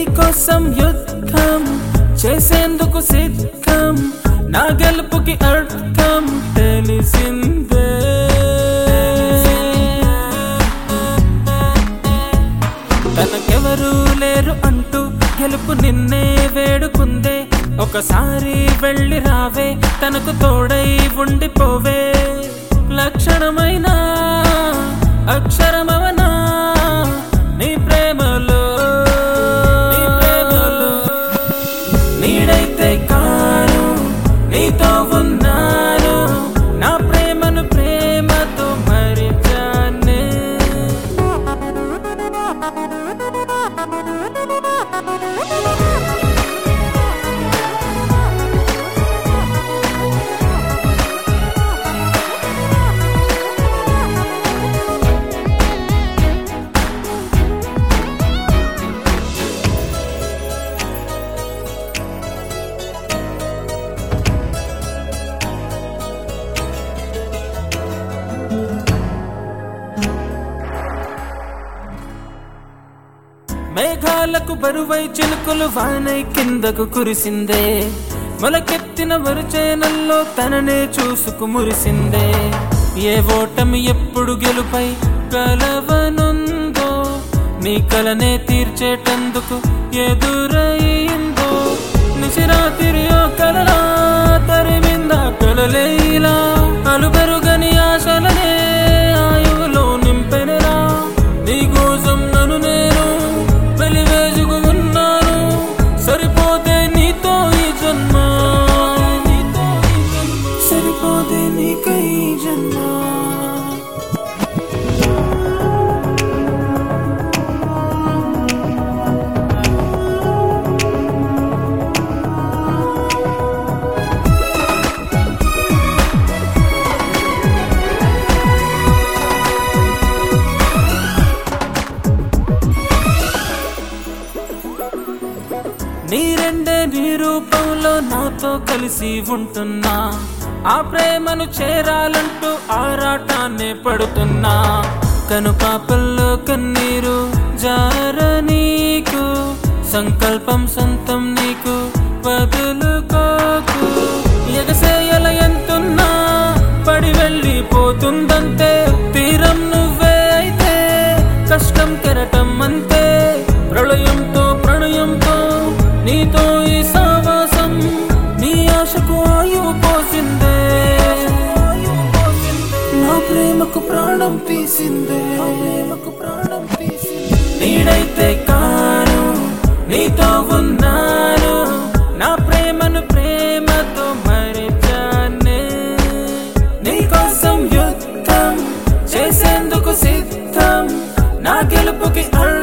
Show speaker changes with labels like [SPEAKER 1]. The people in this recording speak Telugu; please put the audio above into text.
[SPEAKER 1] నీకోసం యుద్ధం చేసేందుకు సిద్ధం నా గెలుపుకి అర్థం తెలిసిందే తనకెవరూ లేరు అంటూ గెలుపు నిన్నే వేడుకుందే ఒకసారి వెళ్ళి రావే తనకు తోడై ఉండిపోవే లక్షణమైన అక్షరమవనా నీ ప్రేమలో నీ ప్రేమలో నీడైతే కాను నీతో ఉన్నాను నా ప్రేమను ప్రేమతో మరిచానే మేఘాలకు బరువై చిలుకలు వానై కిందకు కురిసిందే మొలకెత్తిన వరుచేనల్లో తననే చూసుకు మురిసిందే ఏ ఓటమి ఎప్పుడు గెలుపై కలవనుందో నీ కలనే తీర్చేటందుకు ఎదురయిందో నిశిరాతిరి ఓ కలలా తరిమిందా కలలేలా అలుబెరుగని ఆశలనే ఆయువులో నింపెనరా నీకోసం నన్ను నేను వెలివేసుకు ఉన్నాను సరిపోతే నీతో ఈ జన్మ సరిపోతే నీకై జన్మ నీ రెండే నీ రూపంలో నాతో కలిసి ఉంటున్నా ఆ ప్రేమను చేరాలంటూ ఆరాటాన్ని పడుతున్నా కను పాపల్లో కన్నీరు జార నీకు సంకల్పం సొంతం నీకు వదులుకోకు ఎగసేయల ఎంతున్నా పడి వెళ్ళిపోతుందంతే తీరం నువ్వే అయితే కష్టం కెరటం అంతే ప్రళయంతో ప్రణయంతో నీతో ఈ సావాసం నీ ఆశకు ఆయువు పోసిందే నా ప్రేమకు ప్రాణం తీసిందే ప్రేమకు ప్రాణం తీసిందే నీడైతే కాను నీతో ఉన్నాను నా ప్రేమను ప్రేమతో మరిచానే నీకోసం యుద్ధం చేసేందుకు సిద్ధం నా గెలుపుకి అర్థం